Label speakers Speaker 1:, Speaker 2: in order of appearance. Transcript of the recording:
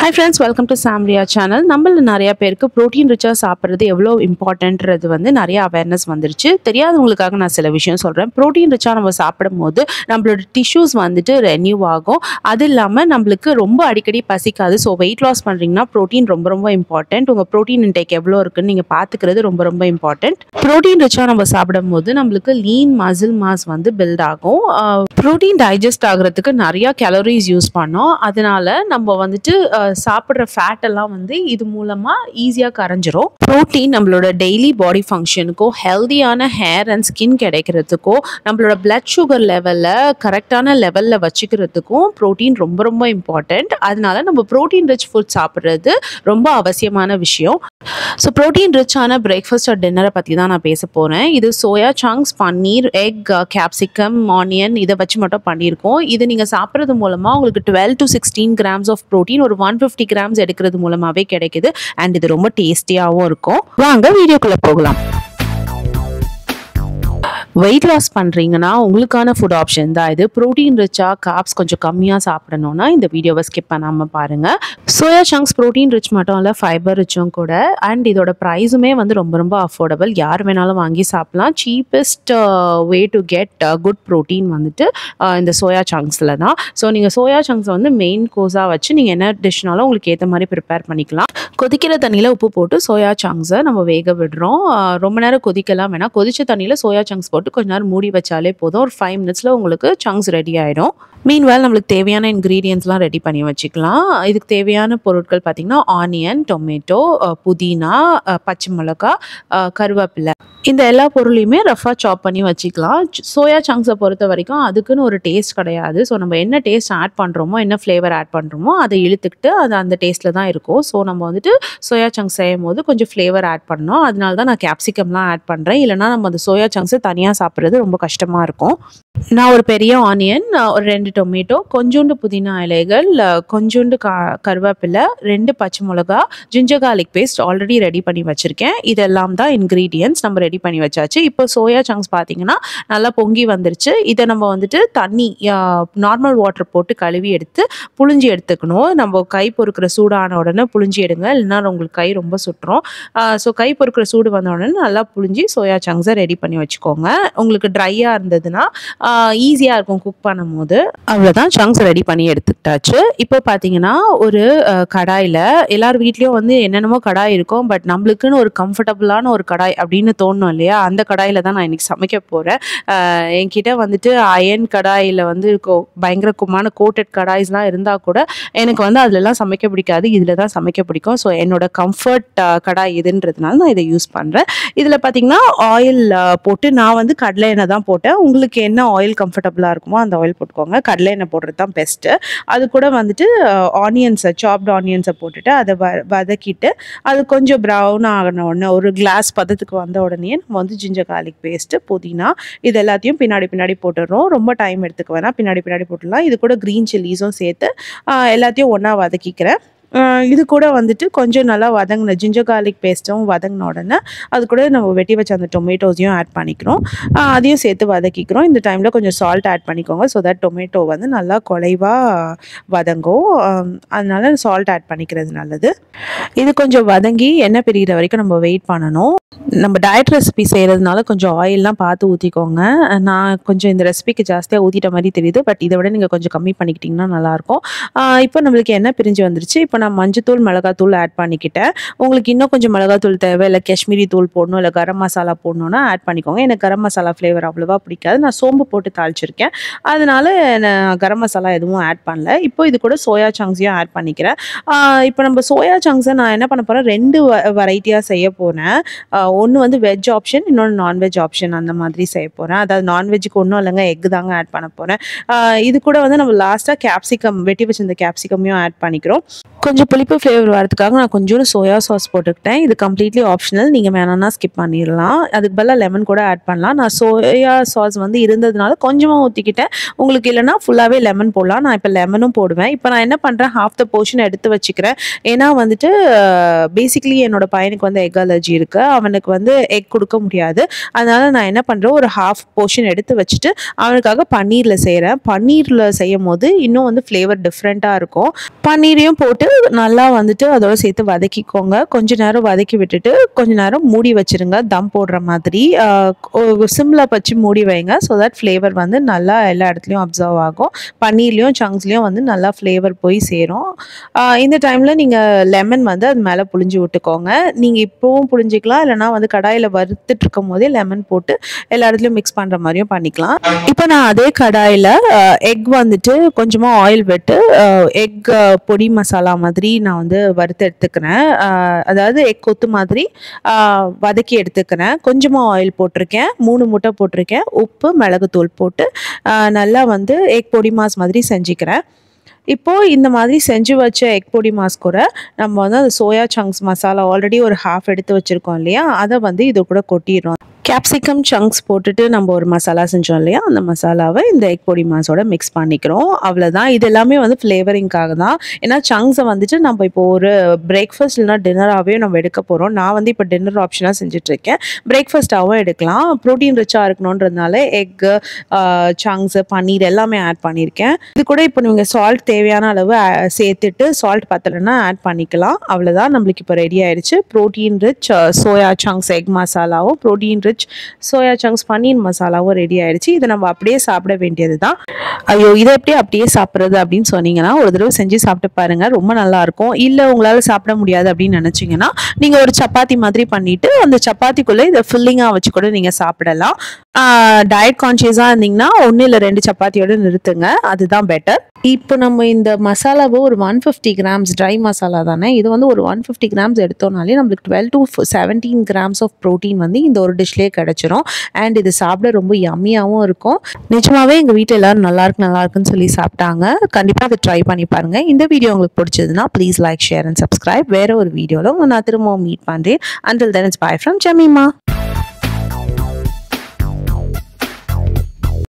Speaker 1: hi friends welcome to Samriya channel நம்மள நிறைய பேருக்கு ப்ரோட்டீன் ரிச்சாக சாப்பிட்றது எவ்வளோ இம்பார்ட்டன்ட்றது வந்து நிறைய அவேர்னஸ் வந்துருச்சு தெரியாதவங்களுக்காக நான் சில விஷயம் சொல்கிறேன் ப்ரோட்டீன் ரிச்சாக நம்ம சாப்பிடும் போது நம்மளோட டிஷ்யூஸ் வந்துட்டு ரெனியூ ஆகும் அது இல்லாமல் நம்மளுக்கு ரொம்ப அடிக்கடி பசிக்காது ஸோ வெயிட் லாஸ் பண்ணுறீங்கன்னா ப்ரோட்டீன் ரொம்ப ரொம்ப இம்பார்ட்டன்ட் உங்கள் ப்ரோட்டீன் இன்டேக் எவ்வளோ இருக்குன்னு நீங்கள் பார்த்துக்கிறது ரொம்ப ரொம்ப இம்பார்ட்டன்ட் ப்ரோட்டீன் ரிச்சாக நம்ம சாப்பிடும் போது நம்மளுக்கு லீன் மசில் மாஸ் வந்து பில்ட் ஆகும் ப்ரோட்டீன் டைஜஸ்ட் ஆகுறதுக்கு நிறையா கேலரிஸ் யூஸ் பண்ணோம் அதனால நம்ம வந்துட்டு அஹ், சாப்பிட்ற ஃபேட் எல்லாம் வந்து இது மூலமாக ஈஸியாக கரைஞ்சிரும் ப்ரோட்டீன் நம்மளோட டெய்லி பாடி ஃபங்க்ஷனுக்கோ ஹெல்தியான ஹேர் அண்ட் ஸ்கின் கிடைக்கிறதுக்கோ நம்மளோட பிளட் சுகர் லெவலில் கரெக்டான லெவலில் வச்சுக்கிறதுக்கும் ப்ரோட்டீன் ரொம்ப ரொம்ப இம்பார்ட்டண்ட் அதனால நம்ம ப்ரோட்டீன் ரிச் ஃபுட் சாப்பிட்றது ரொம்ப அவசியமான விஷயம் ஸோ ப்ரோட்டீன் ரிச்சான பிரேக்ஃபாஸ்ட் ஆர் டின்னரை பற்றி தான் நான் பேச போகிறேன் இது soya chunks paneer egg capsicum onion இதை வச்சு மட்டும் பண்ணியிருக்கோம் இது நீங்கள் சாப்பிட்றது மூலமாக உங்களுக்கு twelve to sixteen grams of protein ஒரு ஒன் ஃபிஃப்டி கிராம்ஸ் எடுக்கிறது மூலமாகவே கிடைக்குது அண்ட் இது ரொம்ப டேஸ்டியாகவும் இருக்கும் வாங்க வீடியோக்குள்ளே போகலாம் வெயிட் லாஸ் பண்ணுறீங்கன்னா உங்களுக்கான ஃபுட் ஆப்ஷன் தான் இது ப்ரோட்டீன் ரிச்சாக காப்ஸ் கொஞ்சம் கம்மியாக சாப்பிடணும்னா இந்த வீடியோவை ஸ்கிப் பண்ணாமல் பாருங்கள் சோயா சங்க்ஸ் ப்ரோட்டீன் ரிச் மட்டும் இல்லை ஃபைபர் ரிச்சும் கூட அண்ட் இதோட ப்ரைஸுமே வந்து ரொம்ப ரொம்ப அஃபோர்டபுள் யார் வேணாலும் வாங்கி சாப்பிட்லாம் cheapest way to get good protein வந்துட்டு uh, இந்த சோயா சங்க்ஸில் தான் ஸோ நீங்கள் சோயா சங்க்ஸை வந்து மெயின் கோர்ஸாக வச்சு நீங்கள் என்ன டிஷ்னாலும் உங்களுக்கு ஏற்ற மாதிரி ப்ரிப்பேர் பண்ணிக்கலாம் கொதிக்கிற தண்ணியில் உப்பு போட்டு சோயா சங்க்ஸை நம்ம வேக விடுறோம் Uh, ரொம்ப நேரம் கொதிக்கலாம் வேணாம் கொதிச்ச தண்ணியில் சோயா சங்க்ஸ் போட்டு கொஞ்ச நேரம் மூடி வச்சாலே போதும் ஒரு ஃபைவ் மினிட்ஸில் உங்களுக்கு சங்க்ஸ் ரெடி ஆகிடும் மீன்வேல் நம்மளுக்கு தேவையான இன்க்ரீடியன்ஸ்லாம் ரெடி பண்ணி வச்சுக்கலாம் இதுக்கு தேவையான பொருட்கள் பார்த்திங்கன்னா ஆனியன் டொமேட்டோ புதினா அஹ், பச்சை மிளகா அஹ், கருவேப்பிலை இந்த எல்லா பொருளையுமே ரஃபாக சாப் பண்ணி வச்சுக்கலாம் சோயா சங்க்ஸை பொறுத்த வரைக்கும் அதுக்குன்னு ஒரு டேஸ்ட் கிடையாது ஸோ நம்ம என்ன டேஸ்ட் ஆட் பண்ணுறோமோ என்ன ஃப்ளேவர் ஆட் பண்ணுறோமோ அதை இழுத்துக்கிட்டு அது அந்த டேஸ்ட்டில் தான் இருக்கும் ஸோ நம்ம வந்துட்டு சோயா சங்க்ஸ் செய்யும் போது கொஞ்சம் ஃப்ளேவர் ஆட் பண்ணோம் அதனால தான் நான் கேப்சிகம்லாம் ஆட் பண்ணுறேன் இல்லைனா நம்ம அந்த சோயா சங்க்ஸை தனியாக சாப்பிட்றது ரொம்ப கஷ்டமாக இருக்கும் நான் ஒரு பெரிய ஆனியன் ஒரு ரெண்டு டொமேட்டோ கொஞ்சோண்டு புதினா இலைகள் அஹ், கொஞ்சோண்டு கா கருவேப்பிலை ரெண்டு பச்சை மிளகா ginger garlic paste already ready பண்ணி வச்சுருக்கேன் இதெல்லாம் தான் இன்க்ரீடியன்ஸ் நம்ம ரெடி பண்ணி வச்சாச்சு இப்போ சோயா சங்க்ஸ் பார்த்தீங்கன்னா நல்லா பொங்கி வந்துருச்சு இதை நம்ம வந்துட்டு தண்ணி நார்மல் வாட்டர் போட்டு கழுவி எடுத்து புழிஞ்சி எடுத்துக்கணும் நம்ம கை பொறுக்கிற சூடான உடனே புழிஞ்சி எடுங்க இல்லைன்னா உங்களுக்கு கை ரொம்ப சுட்டுரும் ஸோ கை பொறுக்கிற சூடு வந்த உடனே நல்லா புழிஞ்சி சோயா சங்க்ஸை ரெடி பண்ணி வச்சுக்கோங்க உங்களுக்கு ட்ரையாக இருந்ததுன்னா ஈஸியாக இருக்கும் குக் பண்ணும்போது அவ்வளோதான் சங்க்ஸ் ரெடி பண்ணி எடுத்துக்கிட்டாச்சு இப்போ பார்த்தீங்கன்னா ஒரு கடாயில் எல்லார் வீட்லேயும் வந்து என்னென்னமோ கடாய் இருக்கும் பட் நம்மளுக்குன்னு ஒரு கம்ஃபர்டபுளான ஒரு கடாய் அப்படின்னு தோணும் இல்லையா அந்த கடாயில் தான் நான் இன்னைக்கு சமைக்க போகிறேன் என்கிட்ட வந்துட்டு அயன் கடாயில் வந்து கோ- பயங்கர குமான கோட்டட் கடாய்ஸ்லாம் இருந்தால் கூட எனக்கு வந்து அதுலலாம் சமைக்க பிடிக்காது இதில் தான் சமைக்க பிடிக்கும் ஸோ என்னோட கம்ஃபர்ட் கடாய் இதுன்றதுனால நான் இதை யூஸ் பண்ணுறேன் இதில் பார்த்தீங்கன்னா ஆயில் போட்டு நான் வந்து கடலை எண்ணெய் தான் போட்டேன் உங்களுக்கு என்ன ஆயில் கம்ஃபர்டபுளாக இருக்குமோ அந்த ஆயில் போட்டுக்கோங்க கடலை எண்ணெய் போடுறது தான் பெஸ்ட்டு அது கூட வந்துட்டு ஆனியன்ஸை சாப்டு ஆனியன்ஸை போட்டுட்டு அதை வ வதக்கிட்டு அது கொஞ்சம் ப்ரௌன் ஆகின உடனே ஒரு கிளாஸ் பதத்துக்கு வந்த உடனே நம்ம வந்து ஜிஞ்சர் garlic பேஸ்ட்டு புதினா இது எல்லாத்தையும் பின்னாடி பின்னாடி போட்டுடுறோம் ரொம்ப டைம் எடுத்துக்க வேணாம் பின்னாடி பின்னாடி போட்டுடலாம் இது கூட க்ரீன் சில்லிஸும் சேர்த்து ஆஹ் எல்லாத்தையும் ஒன்றா வதக்கிக்கிறேன் ஆஹ் இது கூட வந்துட்டு கொஞ்சம் நல்லா வதங்கின ஜிஞ்சர் garlic பேஸ்ட்டும் வதங்கின உடனே அது கூட நம்ம வெட்டி வச்ச அந்த டொமேட்டோஸையும் ஆட் பண்ணிக்கிறோம் ஆஹ் அதையும் சேர்த்து வதக்கிக்கிறோம் இந்த டைமில் கொஞ்சம் சால்ட் ஆட் பண்ணிக்கோங்க ஸோ தட் டொமேட்டோ வந்து நல்லா குலைவாக வதங்கும் ஆம், அதனால சால்ட் ஆட் பண்ணிக்கிறது நல்லது இது கொஞ்சம் வதங்கி எண்ணெய் பிரிகிற வரைக்கும் நம்ம வெயிட் பண்ணணும் நம்ம டயட் ரெசிபி செய்கிறதுனால கொஞ்சம் ஆயிலெலாம் பார்த்து ஊற்றிக்கோங்க நான் கொஞ்சம் இந்த ரெசிபிக்கு ஜாஸ்தியாக ஊற்றிட்ட மாதிரி தெரியுது பட் இதை விட நீங்கள் கொஞ்சம் கம்மி பண்ணிக்கிட்டிங்கன்னா நல்லாயிருக்கும் இப்போ நம்மளுக்கு எண்ணெய் பிரிஞ்சு வந்துருச்சு இப்போ நான் மஞ்சத்தூள் மிளகாத்தூள் ஆட் பண்ணிக்கிட்டேன் உங்களுக்கு இன்னும் கொஞ்சம் மிளகாத்தூள் தேவை இல்லை காஷ்மீரி தூள் போடணும் இல்லை கரம் மசாலா போடணுன்னா ஆட் பண்ணிக்கோங்க எனக்கு கரம் மசாலா ஃப்ளேவர் அவ்வளோவா பிடிக்காது நான் சோம்பு போட்டு தாளிச்சிருக்கேன் அதனால நான் கரம் மசாலா எதுவும் ஆட் பண்ணல இப்போ இது கூட சோயா சங்க்ஸையும் ஆட் பண்ணிக்கிறேன் இப்போ நம்ம சோயா சங்க்ஸை நான் என்ன பண்ண போகிறேன் ரெண்டு வெரைட்டியாக செய்ய போகிறேன் ஒன்று வந்து வெஜ் ஆப்ஷன் இன்னொன்று நான்வெஜ் ஆப்ஷன் அந்த மாதிரி செய்ய போகிறேன் அதாவது நான்வெஜ்ஜுக்கு ஒன்றும் இல்லைங்க எக் தாங்க ஆட் பண்ண போகிறேன் இது கூட வந்து நம்ம லாஸ்ட்டாக கேப்சிகம் வெட்டி வச்சிருந்த கேப்சிகமையும் ஆட் பண்ணிக்கிறோம் கொஞ்சம் புளிப்பு ஃப்ளேவர் வரதுக்காக நான் கொஞ்சோண்டு சோயா சாஸ் போட்டுக்கிட்டேன் இது கம்ப்ளீட்லி ஆப்ஷனல் நீங்கள் வேணாம்னா ஸ்கிப் பண்ணிடலாம் அதுக்கு பதிலாக லெமன் கூட ஆட் பண்ணலாம் நான் சோயா சாஸ் வந்து இருந்ததுனால கொஞ்சமாக ஊற்றிக்கிட்டேன் உங்களுக்கு இல்லைனா ஃபுல்லாகவே லெமன் போடலாம் நான் இப்போ லெமனும் போடுவேன் இப்போ நான் என்ன பண்ணுறேன் ஹாஃப் த போர்ஷன் எடுத்து வச்சுக்கிறேன் ஏன்னா வந்துட்டு பேசிக்லி என்னோட பையனுக்கு வந்து எக் அலர்ஜி இருக்குது அவனுக்கு வந்து எக் கொடுக்க முடியாது அதனால நான் என்ன பண்ணுறேன் ஒரு ஹாஃப் போர்ஷன் எடுத்து வச்சுட்டு அவனுக்காக பன்னீரில் செய்கிறேன் பன்னீரில் செய்யும் போது இன்னும் வந்து ஃப்ளேவர் டிஃப்ரெண்ட்டாக இருக்கும் பன்னீரையும் போட்டு நல்லா வந்துட்டு அதோட சேர்த்து வதக்கிக்கோங்க கொஞ்ச நேரம் வதக்கி விட்டுட்டு கொஞ்ச நேரம் மூடி வச்சிருங்க தம் போடுற மாதிரி சிம்மில் வச்சு மூடி வைங்க ஸோ தட் ஃப்ளேவர் வந்து நல்லா எல்லா இடத்துலையும் அப்சர்வ் ஆகும் பன்னீர்லேயும் சங்க்ஸ்லேயும் வந்து நல்லா ஃப்ளேவர் போய் சேரும் ஆஹ் இந்த டைமில் நீங்கள் லெமன் வந்து அது மேலே புழிஞ்சு விட்டுக்கோங்க நீங்கள் இப்போவும் புழிஞ்சிக்கலாம் இல்லைனா வந்து கடாயில் வறுத்துட்டு இருக்கும் போதே லெமன் போட்டு எல்லா இடத்துலையும் மிக்ஸ் பண்ணுற மாதிரியும் பண்ணிக்கலாம் இப்போ நான் அதே கடாயில் எக் வந்துட்டு கொஞ்சமாக ஆயில் விட்டு எக் பொடி மசாலா மாதிரி நான் வந்து வறுத்து எடுத்துக்கிறேன் ஆஹ் அதாவது எக் கொத்து மாதிரி ஆஹ் வதக்கி எடுத்துக்கிறேன் கொஞ்சமாக ஆயில் போட்டிருக்கேன் மூணு முட்டை போட்டிருக்கேன் உப்பு மிளகுத்தூள் போட்டு ஆஹ் நல்லா வந்து எக் பொடி மாஸ் மாதிரி செஞ்சுக்கிறேன் இப்போது இந்த மாதிரி செஞ்சு வச்ச எக் பொடி மாஸ் கூட நம்ம வந்து அந்த சோயா சங்க்ஸ் மசாலா ஆல்ரெடி ஒரு ஹாஃப் எடுத்து வச்சுருக்கோம் இல்லையா அதை வந்து இது கூட கொட்டிடுறோம் கேப்சிகம் சங்க்ஸ் போட்டுட்டு நம்ம ஒரு மசாலா செஞ்சோம் இல்லையா அந்த மசாலாவை இந்த எக் பொடி மாஸோட மிக்ஸ் பண்ணிக்கிறோம் அவ்வளோதான் இது எல்லாமே வந்து ஃப்ளேவரிங்காக தான் ஏன்னா சங்க்ஸை வந்துட்டு நம்ம இப்போ ஒரு பிரேக்ஃபாஸ்ட் இல்லைனா டின்னராகவே நம்ம எடுக்க போகிறோம் நான் வந்து இப்போ டின்னர் ஆப்ஷனாக செஞ்சுட்ருக்கேன் பிரேக்ஃபாஸ்ட்டாகவும் எடுக்கலாம் ப்ரோட்டீன் ரிச்சாக இருக்கணுன்றதுனால எக்கு சங்க்ஸு பன்னீர் எல்லாமே ஆட் பண்ணியிருக்கேன் இது கூட இப்போ நீங்கள் சால்ட் தேவையான அளவு ஆ- சேர்த்துட்டு சால்ட் பத்தலைன்னா ஆட் பண்ணிக்கலாம் அவ்வளோதான் நம்மளுக்கு இப்போ ரெடி ஆயிடுச்சு protein rich soya chunks egg மசாலாவும் protein rich soya chunks paneer மசாலாவும் ரெடி ஆயிடுச்சு இதை நம்ம அப்படியே சாப்பிட வேண்டியது தான் ஐயோ இதை எப்படி அப்படியே சாப்பிட்றது அப்படின்னு சொன்னீங்கன்னா ஒரு தடவை செஞ்சு சாப்பிட்டு பாருங்க ரொம்ப நல்லா இருக்கும் இல்லை உங்களால் சாப்பிட முடியாது அப்படின்னு நினச்சிங்கன்னா நீங்கள் ஒரு சப்பாத்தி மாதிரி பண்ணிட்டு அந்த சப்பாத்திக்குள்ளே இதை ஃபில்லிங்காக வச்சு கூட நீங்கள் சாப்பிடலாம் டயட் கான்ஷியஸாக இருந்தீங்கன்னா ஒன்று இல்லை ரெண்டு சப்பாத்தியோட நிறுத்துங்க அதுதான் பெட்டர் இப்போ நம்ம இந்த மசாலாவை ஒரு ஒன் ஃபிஃப்டி கிராம்ஸ் ட்ரை மசாலா தானே இது வந்து ஒரு ஒன் ஃபிஃப்டி கிராம்ஸ் எடுத்தோம்னாலே நம்மளுக்கு twelve to seventeen grams of protein வந்து இந்த ஒரு டிஷ்லேயே கிடச்சிரும் அண்ட் இது சாப்பிட ரொம்ப யம்மியாகவும் இருக்கும் நிஜமாவே எங்கள் வீட்டில் எல்லாரும் நல்லா இருக்கு நல்லா இருக்குன்னு சொல்லி சாப்பிட்டாங்க கண்டிப்பாக அதை ட்ரை பண்ணி பாருங்க இந்த வீடியோ உங்களுக்கு பிடிச்சதுன்னா please like share and subscribe வேற ஒரு வீடியோவில் நான் திரும்பவும் மீட் பண்ணுறேன் until then it's bye from Jemima